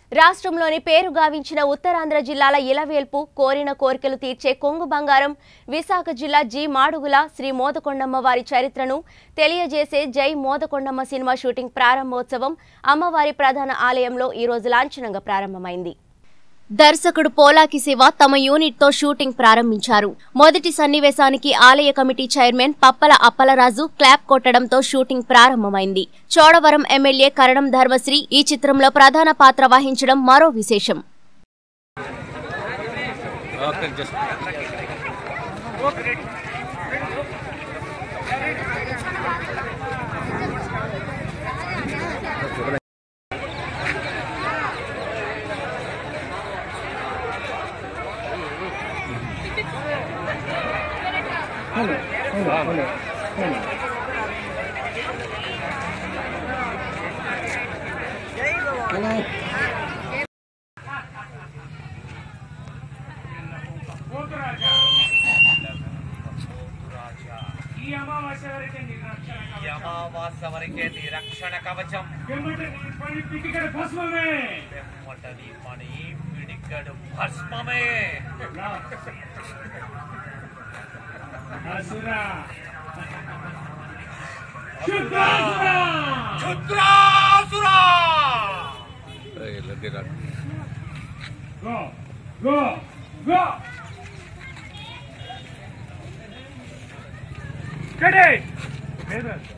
రాష్ట్రంలోని పేరు గావించిన ఉత్తరాంధ్ర జిల్లాల ఇలవేల్పు కోరిన కోరికలు తీర్చే కొంగు బంగారం విశాఖ జిల్లా జి మాడుగుల శ్రీ మోదకొండమ్మ వారి చరిత్రను తెలియజేసే జై మోదకొండమ్మ సినిమా షూటింగ్ ప్రారంభోత్సవం అమ్మవారి ప్రధాన ఆలయంలో ఈ రోజు లాంఛనంగా ప్రారంభమైంది దర్శకుడు పోలాకి శివ తమ యూనిట్ తో షూటింగ్ ప్రారంభించారు మొదటి సన్నివేశానికి ఆలయ committee chairman Pappala Appalaraju clap కొట్టడంతో షూటింగ్ ప్రారంభమైంది చోడవరం ఎమ్మెల్యే కరణం ధర్మశ్రీ ఈ చిత్రంలో ప్రధాన పాత్ర వహించడం మరో విశేషం ఓకే జస్ట్ ఈ అమావాస్య వరకే నీ రక్షణ కవచం. ఈ అమావాస్య వరకే నీ రక్షణ కవచం వెంబడి నీ పని పిటికడ భస్మమే. వెమ్మట నీ పని పిడికడు భస్మమే రా. అసురా. శుద్ధాసురా. క్షుద్రాసురా Go, go, go. Ready.